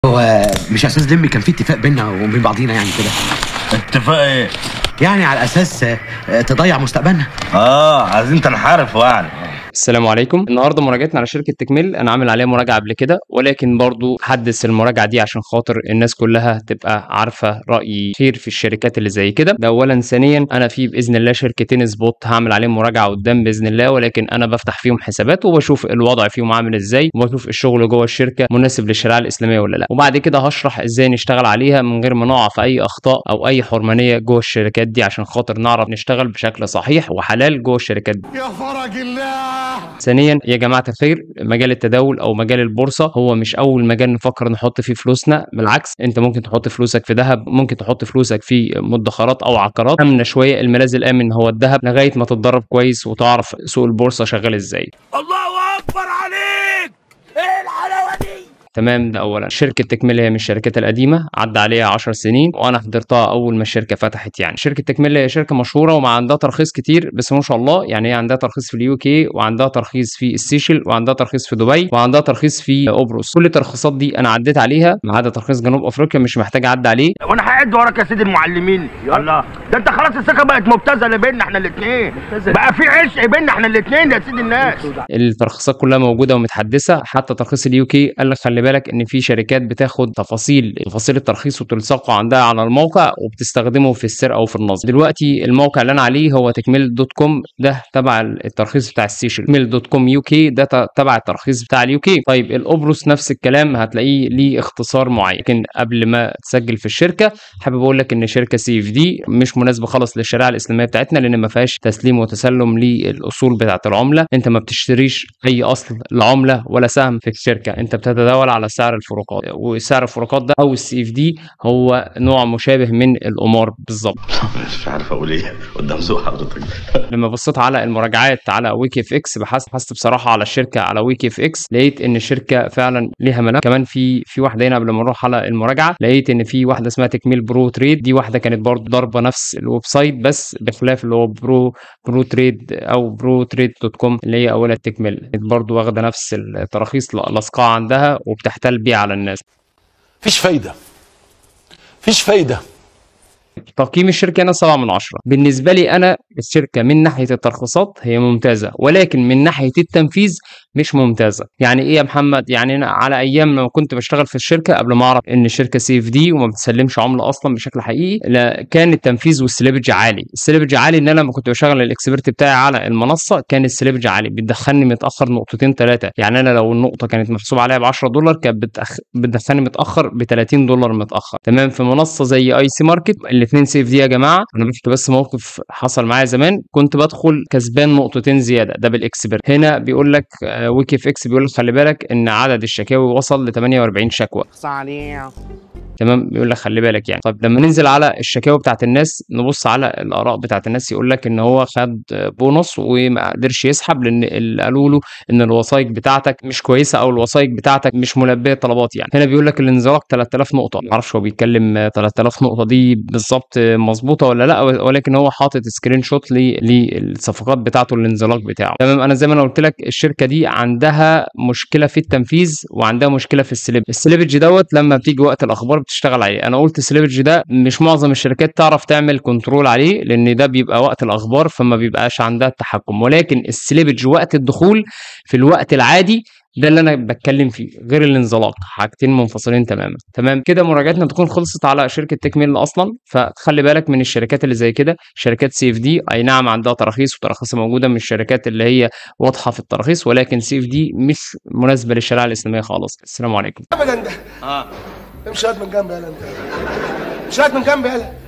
هو مش يا استاذ لمي كان في اتفاق بينا وبين بعضينا يعني كده اتفاق ايه؟ يعني على اساس آه، تضيع مستقبلنا اه عايزين تنحرفوا يعني السلام عليكم النهارده مراجعتنا على شركه تكميل انا عامل عليها مراجعه قبل كده ولكن برضو حدث المراجعه دي عشان خاطر الناس كلها تبقى عارفه رايي خير في الشركات اللي زي كده ده اولا ثانيا انا في باذن الله شركتين سبوت هعمل عليهم مراجعه قدام باذن الله ولكن انا بفتح فيهم حسابات وبشوف الوضع فيهم عامل ازاي وبشوف الشغل جوه الشركه مناسب للشريعه الاسلاميه ولا لا وبعد كده هشرح ازاي نشتغل عليها من غير ما نقع في اي اخطاء او اي حرمانيه جوه الشركات دي عشان خاطر نعرف نشتغل بشكل صحيح وحلال جوه الشركات دي يا فرج الله ثانيا يا جماعه الخير مجال التداول او مجال البورصه هو مش اول مجال نفكر نحط فيه فلوسنا بالعكس انت ممكن تحط فلوسك في ذهب ممكن تحط فلوسك في مدخرات او عقارات امنه شويه الملاذ الامن هو الذهب لغايه ما تتدرب كويس وتعرف سوق البورصه شغال ازاي الله اكبر عليك ايه الحلاوه دي تمام ده اولا شركه تكميل هي من الشركات القديمه عدى عليها 10 سنين وانا حضرتها اول ما الشركه فتحت يعني شركه تكميل هي شركه مشهوره وما عندها ترخيص كتير بس ما شاء الله يعني هي عندها ترخيص في اليو كي وعندها ترخيص في السيشل وعندها ترخيص في دبي وعندها ترخيص في قبرص كل الترخيصات دي انا عديت عليها ما عدا ترخيص جنوب افريقيا مش محتاج اعدي عليه وانا هعد وراك يا سيدي المعلمين الله ده انت خلاص الثقه بقت مبتذله بيننا احنا الاثنين بقى في عشق بيننا احنا الاثنين يا سيدي الناس الترخيصات كلها موجوده ومتحدثه حتى ترخيص اليو كي قال لك خلي بالك ان في شركات بتاخد تفاصيل تفاصيل الترخيص وتلصقه عندها على الموقع وبتستخدمه في السرقه وفي النصب دلوقتي الموقع اللي انا عليه هو تكميل دوت كوم ده تبع الترخيص بتاع السيشل تكميل دوت كوم يو كي ده ت- تبع الترخيص بتاع اليو كي طيب القبرص نفس الكلام هتلاقيه ليه اختصار معين لكن قبل ما تسجل في الشركه حابب اقول لك ان شركه سي اف دي مش مناسبه خالص للشريعه الاسلاميه بتاعتنا لان ما فيهاش تسليم وتسلم للاصول بتاعه العمله انت ما بتشتريش اي اصل لعمله ولا سهم في الشركه انت بتتداول على سعر الفروقات وسعر الفروقات ده او السي اف دي هو نوع مشابه من القمار بالظبط مش عارف اقول ايه قدام ذوق حضرتك لما بصيت على المراجعات على ويكي اف اكس بحثت بحثت بصراحه على الشركه على ويكي اف اكس لقيت ان الشركه فعلا ليها ملف كمان في في واحده هنا قبل ما نروح على المراجعه لقيت ان في واحده اسمها تكميل برو تريد دي واحده كانت برضو ضاربه نفس الويب سايت بس بخلاف اللي هو برو برو تريد او برو تريد دوت كوم اللي هي اولى التكميل كانت برضو واخده نفس التراخيص لاصقاها عندها وبتحتال بيها على الناس فيش فايدة فيش فايدة تقييم الشركه هنا 7 من 10 بالنسبه لي انا الشركه من ناحيه الترخيصات هي ممتازه ولكن من ناحيه التنفيذ مش ممتازه يعني ايه يا محمد يعني انا على ايام لما كنت بشتغل في الشركه قبل ما اعرف ان الشركه سي اف دي وما بتسلمش عمله اصلا بشكل حقيقي لا كان التنفيذ والسليبج عالي السليبج عالي ان انا لما كنت بشغل الاكسبرت بتاعي على المنصه كان السليبج عالي بتدخلني متاخر نقطتين ثلاثه يعني انا لو النقطه كانت محسوب عليها ب 10 دولار كانت بتأخ... بتدخلني متاخر ب 30 دولار متاخر تمام في منصه زي اي سي ماركت الاثنين سي اف دي يا جماعه انا بحكي بس موقف حصل معايا زمان كنت بدخل كسبان نقطتين زياده ده بالاكسبرت هنا بيقول لك آه، ويكي في اكس بيقول لك خلي بالك ان عدد الشكاوي وصل ل 48 شكوى تمام بيقول لك خلي بالك يعني طب لما ننزل على الشكاوي بتاعت الناس نبص على الاراء بتاعت الناس يقول لك ان هو خد بونص وما قدرش يسحب لان اللي قالوا له ان الوثائق بتاعتك مش كويسه او الوثائق بتاعتك مش ملبيه طلبات يعني هنا بيقول لك الانزلاق 3000 نقطه ما اعرفش هو بيتكلم آه، 3000 نقطه دي بالظبط آه، مظبوطه ولا لا ولكن هو حاطط سكرين شوت ل- للصفقات بتاعته الانزلاق بتاعه تمام انا زي ما انا قلت لك الشركه دي عندها مشكله في التنفيذ وعندها مشكله في السليب السليبج دوت لما بتيجي وقت الاخبار بتشتغل عليه انا قلت السليبج ده مش معظم الشركات تعرف تعمل كنترول عليه لان ده بيبقى وقت الاخبار فما بيبقاش عندها التحكم ولكن السليبج وقت الدخول في الوقت العادي ده اللي انا بتكلم فيه غير الانزلاق حاجتين منفصلين تماما تمام كده مراجعتنا تكون خلصت على شركه تكميل اصلا فتخلي بالك من الشركات اللي زي كده شركات سي اف دي اي نعم عندها تراخيص وتراخيصها موجوده من الشركات اللي هي واضحه في التراخيص ولكن سي اف دي مش مناسبه للشريعه الاسلاميه خالص السلام عليكم ابدا ده اه امشي هات من جنبي يالا انت امشي هات من جنبي يالا